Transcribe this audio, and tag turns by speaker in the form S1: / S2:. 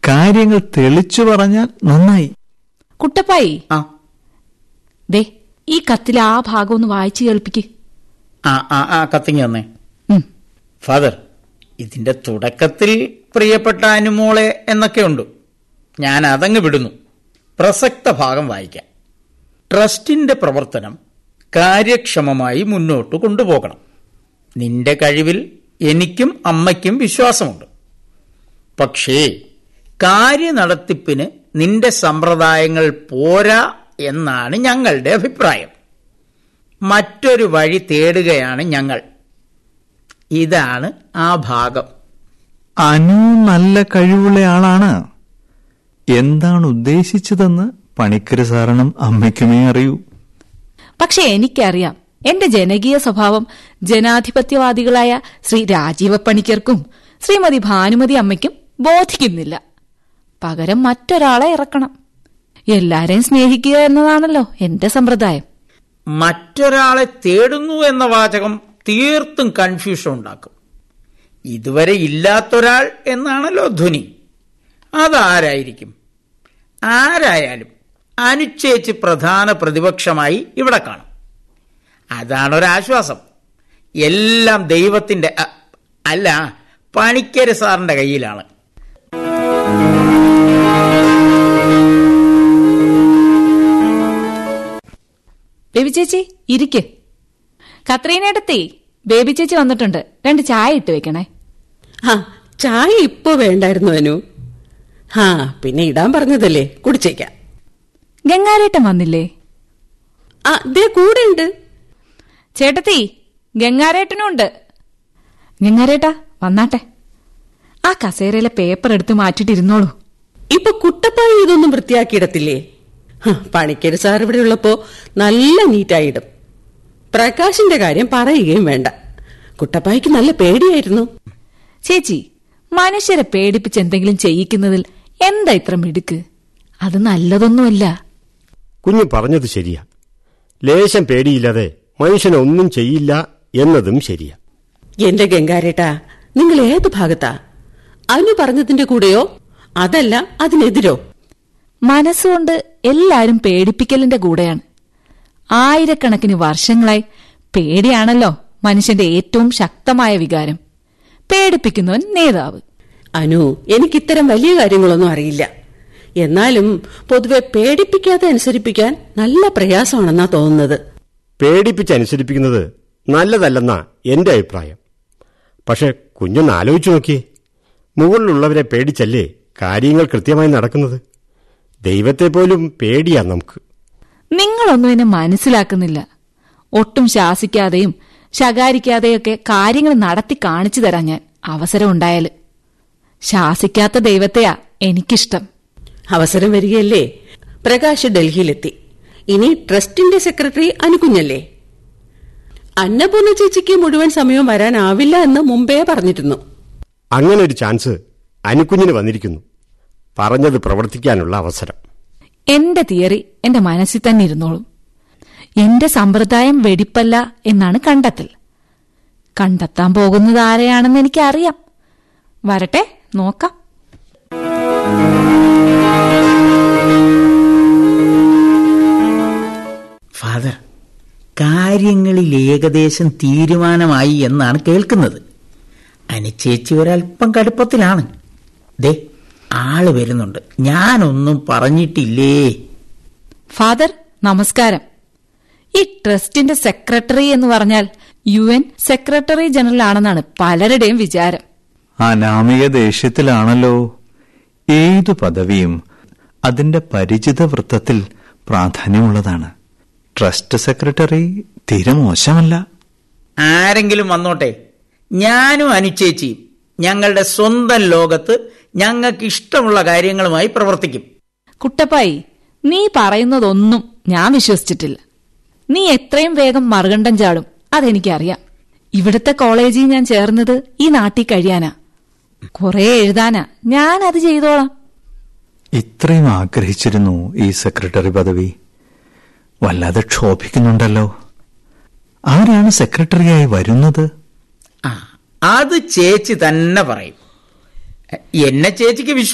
S1: കാര്യങ്ങൾ തെളിച്ചു പറഞ്ഞാൽ നന്നായി
S2: കുട്ടപ്പായി
S3: ആ
S2: ദേ ഈ കത്തിലെ ആ ഭാഗം ഒന്ന് വായിച്ചു കേൾപ്പിക്ക്
S3: ആ ആ ആ കത്തിങ്ങി വന്നേ
S2: ഉം.
S3: ഫാദർ ഇതിന്റെ തുടക്കത്തിൽ പ്രിയപ്പെട്ട അനുമോളെ എന്നൊക്കെ ഉണ്ട് ഞാൻ അതങ്ങ് വിടുന്നു പ്രസക്ത ഭാഗം വായിക്കാം ട്രസ്റ്റിന്റെ പ്രവർത്തനം കാര്യക്ഷമമായി മുന്നോട്ട് കൊണ്ടുപോകണം നിന്റെ കഴിവിൽ എനിക്കും അമ്മയ്ക്കും വിശ്വാസമുണ്ട് പക്ഷേ കാര്യനടത്തിപ്പിന് നിന്റെ സമ്പ്രദായങ്ങൾ പോരാ എന്നാണ് ഞങ്ങളുടെ അഭിപ്രായം മറ്റൊരു വഴി തേടുകയാണ് ഞങ്ങൾ ഇതാണ് ആ ഭാഗം
S1: അനു നല്ല കഴിവുള്ള ആളാണ് എന്താണ് ഉദ്ദേശിച്ചതെന്ന് പണിക്കര് സാറിനും അമ്മയ്ക്കുമേ അറിയൂ
S2: പക്ഷെ എനിക്കറിയാം എന്റെ ജനകീയ സ്വഭാവം ജനാധിപത്യവാദികളായ ശ്രീ രാജീവ പണിക്കർക്കും ശ്രീമതി ഭാനുമതി അമ്മയ്ക്കും ബോധിക്കുന്നില്ല പകരം മറ്റൊരാളെ ഇറക്കണം എല്ലാരെയും സ്നേഹിക്കുക എന്നതാണല്ലോ എന്റെ സമ്പ്രദായം
S3: മറ്റൊരാളെ തേടുന്നു എന്ന വാചകം തീർത്തും കൺഫ്യൂഷൻ ഉണ്ടാക്കും ഇതുവരെ ഇല്ലാത്തൊരാൾ എന്നാണല്ലോ ധ്വനി അതാരായിരിക്കും ആരായാലും അനുച്ഛേച്ച് പ്രധാന പ്രതിപക്ഷമായി ഇവിടെ കാണും അതാണൊരാശ്വാസം എല്ലാം ദൈവത്തിന്റെ അ- അല്ല പണിക്കര് സാറിന്റെ കയ്യിലാണ്
S2: ബേബി ചേച്ചി ഇരിക്ക് കത്രീനടുത്തി ബേബി ചേച്ചി വന്നിട്ടുണ്ട് രണ്ട് ചായ ഇട്ട് വെക്കണേ
S4: ആ ചായ ഇപ്പൊ വേണ്ടായിരുന്നു അനു ആ പിന്നെ ഇടാൻ പറഞ്ഞതല്ലേ കുടിച്ചേക്കാം
S2: ഗംഗാരേട്ടൻ വന്നില്ലേ
S4: ആ ദേ കൂടെ ഉണ്ട്
S2: ചേട്ടത്തി ഗംഗാരേട്ടനും ഉണ്ട് ഗംഗാരേട്ടാ വന്നാട്ടെ ആ കസേരയിലെ പേപ്പർ എടുത്ത് മാറ്റിട്ടിരുന്നോളൂ
S4: ഇപ്പൊ കുട്ടപ്പായി ഇതൊന്നും വൃത്തിയാക്കിയിടത്തില്ലേ ഹ, പണിക്കര് സാർ ഇവിടെ ഉള്ളപ്പോ നല്ല നീറ്റായിടും പ്രകാശിന്റെ കാര്യം പറയുകയും വേണ്ട കുട്ടപ്പായിക്ക് നല്ല പേടിയായിരുന്നു
S2: ചേച്ചി മനുഷ്യരെ പേടിപ്പിച്ച് എന്തെങ്കിലും ചെയ്യിക്കുന്നതിൽ എന്താ ഇത്ര മിടുക്ക് അത് നല്ലതൊന്നുമല്ല
S5: കുഞ്ഞു പറഞ്ഞത് ശരിയാ ലേശം പേടിയില്ലാതെ മനുഷ്യനൊന്നും ചെയ്യില്ല എന്നതും ശരിയാ
S4: എന്റെ ഗംഗാരേട്ടാ നിങ്ങൾ ഏത് ഭാഗത്താ അനു പറഞ്ഞതിന്റെ കൂടെയോ അതല്ല അതിനെതിരോ
S2: മനസ്സുകൊണ്ട് എല്ലാരും പേടിപ്പിക്കലിന്റെ കൂടെയാണ് ആയിരക്കണക്കിന് വർഷങ്ങളായി പേടിയാണല്ലോ മനുഷ്യന്റെ ഏറ്റവും ശക്തമായ വികാരം പേടിപ്പിക്കുന്നവൻ നേതാവ്
S4: അനു എനിക്കിത്തരം വലിയ കാര്യങ്ങളൊന്നും അറിയില്ല എന്നാലും പൊതുവെ പേടിപ്പിക്കാതെ അനുസരിപ്പിക്കാൻ നല്ല പ്രയാസമാണെന്നാ തോന്നുന്നത്
S5: പേടിപ്പിച്ചനുസരിപ്പിക്കുന്നത് നല്ലതല്ലെന്നാ എന്റെ അഭിപ്രായം പക്ഷെ കുഞ്ഞൊന്ന് ആലോചിച്ചു നോക്കിയേ മുകളിലുള്ളവരെ പേടിച്ചല്ലേ കാര്യങ്ങൾ കൃത്യമായി നടക്കുന്നത് ദൈവത്തെ പോലും പേടിയാ നമുക്ക്
S2: നിങ്ങളൊന്നും എന്നെ മനസ്സിലാക്കുന്നില്ല ഒട്ടും ശാസിക്കാതെയും ശകാരിക്കാതെയൊക്കെ കാര്യങ്ങൾ നടത്തി കാണിച്ചു തരാം ഞാൻ അവസരം ഉണ്ടായാല് ശാസിക്കാത്ത ദൈവത്തെയാ എനിക്കിഷ്ടം
S4: അവസരം വരികയല്ലേ പ്രകാശ് ഡൽഹിയിലെത്തി ഇനി ട്രസ്റ്റിന്റെ സെക്രട്ടറി അനുകുഞ്ഞല്ലേ അന്നപൂർണ ചേച്ചിക്ക് മുഴുവൻ സമയവും വരാനാവില്ല എന്ന് മുമ്പേ പറഞ്ഞിരുന്നു
S5: അങ്ങനെ ഒരു ചാൻസ് അനുക്കുഞ്ഞിന് വന്നിരിക്കുന്നു പറഞ്ഞത് പ്രവർത്തിക്കാനുള്ള അവസരം
S2: എന്റെ തിയറി എന്റെ മനസ്സിൽ തന്നെ ഇരുന്നോളും എന്റെ സമ്പ്രദായം വെടിപ്പല്ല എന്നാണ് കണ്ടെത്തൽ കണ്ടെത്താൻ പോകുന്നത് ആരെയാണെന്ന് എനിക്കറിയാം വരട്ടെ നോക്കാം
S3: ഫാദർ കാര്യങ്ങളിൽ ഏകദേശം തീരുമാനമായി എന്നാണ് കേൾക്കുന്നത് അനുചേച്ചി ഒരല്പം കടുപ്പത്തിലാണ് ദേ ആള് വരുന്നുണ്ട് ഞാനൊന്നും പറഞ്ഞിട്ടില്ലേ
S2: ഫാദർ നമസ്കാരം ഈ ട്രസ്റ്റിന്റെ സെക്രട്ടറി എന്ന് പറഞ്ഞാൽ യു എൻ സെക്രട്ടറി ജനറൽ ആണെന്നാണ് പലരുടെയും വിചാരം
S1: അനാമിക ദേഷ്യത്തിലാണല്ലോ ഏതു പദവിയും അതിന്റെ പരിചിത വൃത്തത്തിൽ പ്രാധാന്യമുള്ളതാണ് ട്രസ്റ്റ് സെക്രട്ടറി തീരെ മോശമല്ല
S3: ആരെങ്കിലും വന്നോട്ടെ ഞാനും അനുചേച്ചിയും ഞങ്ങളുടെ സ്വന്തം ലോകത്ത് ഞങ്ങൾക്ക് ഇഷ്ടമുള്ള കാര്യങ്ങളുമായി പ്രവർത്തിക്കും
S2: കുട്ടപ്പായി നീ പറയുന്നതൊന്നും ഞാൻ വിശ്വസിച്ചിട്ടില്ല നീ എത്രയും വേഗം മറുകണ്ഠം ചാടും അതെനിക്കറിയാം ഇവിടുത്തെ കോളേജിൽ ഞാൻ ചേർന്നത് ഈ നാട്ടിൽ കഴിയാനാ കുറെ എഴുതാനാ ഞാൻ അത് ചെയ്തോളാം
S1: ഇത്രയും ആഗ്രഹിച്ചിരുന്നു ഈ സെക്രട്ടറി പദവി വല്ലാതെ ക്ഷോഭിക്കുന്നുണ്ടല്ലോ ആരാണ് സെക്രട്ടറിയായി വരുന്നത്
S3: ആ അത് ചേച്ചി തന്നെ പറയും എന്നെ ചേച്ചിക്ക് വിശ്വാസം